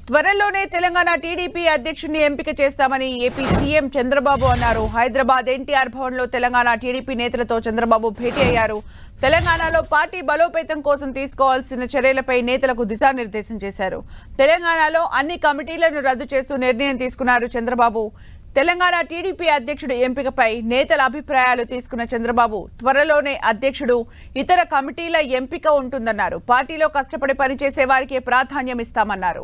త్వరలోనే తెలంగాణ టీడీపీ అధ్యక్షుడిని ఎంపిక చేస్తామని ఏపీ సీఎం చంద్రబాబు అన్నారు హైదరాబాద్ ఎన్టీఆర్ భవన్లో తెలంగాణ టీడీపీ నేతలతో చంద్రబాబు భేటీ అయ్యారు తెలంగాణలో పార్టీ బలోపేతం కోసం తీసుకోవాల్సిన చర్యలపై నేతలకు దిశానిర్దేశం చేశారు తెలంగాణలో అన్ని కమిటీలను రద్దు చేస్తూ నిర్ణయం తీసుకున్నారు చంద్రబాబు తెలంగాణ టీడీపీ అధ్యక్షుడు ఎంపికపై నేతల అభిప్రాయాలు తీసుకున్న చంద్రబాబు త్వరలోనే అధ్యక్షుడు ఇతర కమిటీల ఎంపిక ఉంటుందన్నారు పార్టీలో కష్టపడి పనిచేసే వారికే ప్రాధాన్యం ఇస్తామన్నారు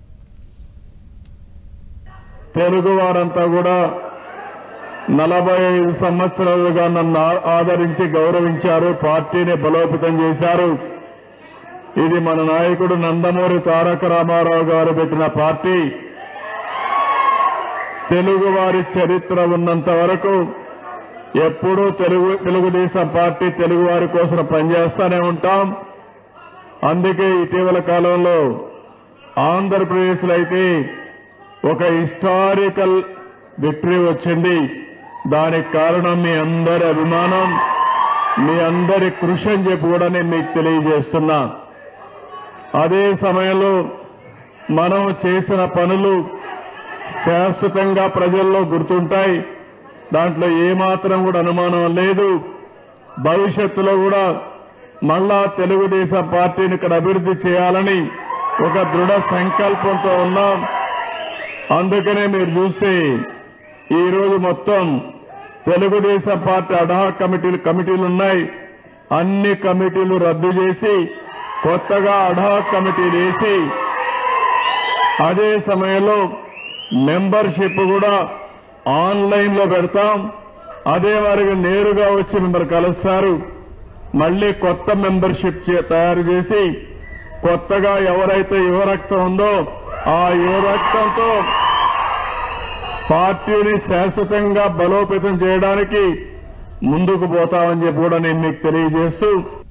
తెలుగు వారంతా కూడా నలభై ఐదు సంవత్సరాలుగా నన్ను ఆ- ఆదరించి గౌరవించారు పార్టీని బలోపేతం చేశారు ఇది మన నాయకుడు నందమూరి తారక రామారావు గారు పెట్టిన పార్టీ తెలుగు వారి చరిత్ర ఉన్నంత వరకు ఎప్పుడూ తెలుగు తెలుగుదేశం పార్టీ తెలుగు వారి కోసం పనిచేస్తూనే ఉంటాం అందుకే ఇటీవల కాలంలో ఆంధ్రప్రదేశ్లో అయితే ఒక హిస్టారికల్ విక్టరీ వచ్చింది దానికి కారణం మీ అందరి అభిమానం మీ అందరి కృషి అని చెప్పి కూడా నేను మీకు తెలియజేస్తున్నా అదే సమయంలో మనం చేసిన పనులు శాశ్వతంగా ప్రజల్లో గుర్తుంటాయి దాంట్లో ఏమాత్రం కూడా అనుమానం లేదు భవిష్యత్తులో కూడా మళ్ళా తెలుగుదేశం పార్టీని ఇక్కడ అభివృద్ధి చేయాలని ఒక దృఢ సంకల్పంతో ఉన్నాం అందుకనే మీరు చూస్తే ఈ రోజు మొత్తం తెలుగుదేశం పార్టీ అడహా కమిటీలు కమిటీలు ఉన్నాయి అన్ని కమిటీలు రద్దు చేసి కొత్తగా అడహా కమిటీలు వేసి అదే సమయంలో మెంబర్షిప్ కూడా ఆన్లైన్ లో పెడతాం అదే వారికి నేరుగా వచ్చి మిమ్మల్ని కలుస్తారు మళ్ళీ కొత్త మెంబర్షిప్ చే- తయారు చేసి కొత్తగా ఎవరైతే యువరక్తం ఉందో ఆ యువరక్తంతో పార్టీని శాశ్వతంగా బలోపేతం చేయడానికి ముందుకు పోతామని చెప్పి కూడా నేను మీకు తెలియజేస్తూ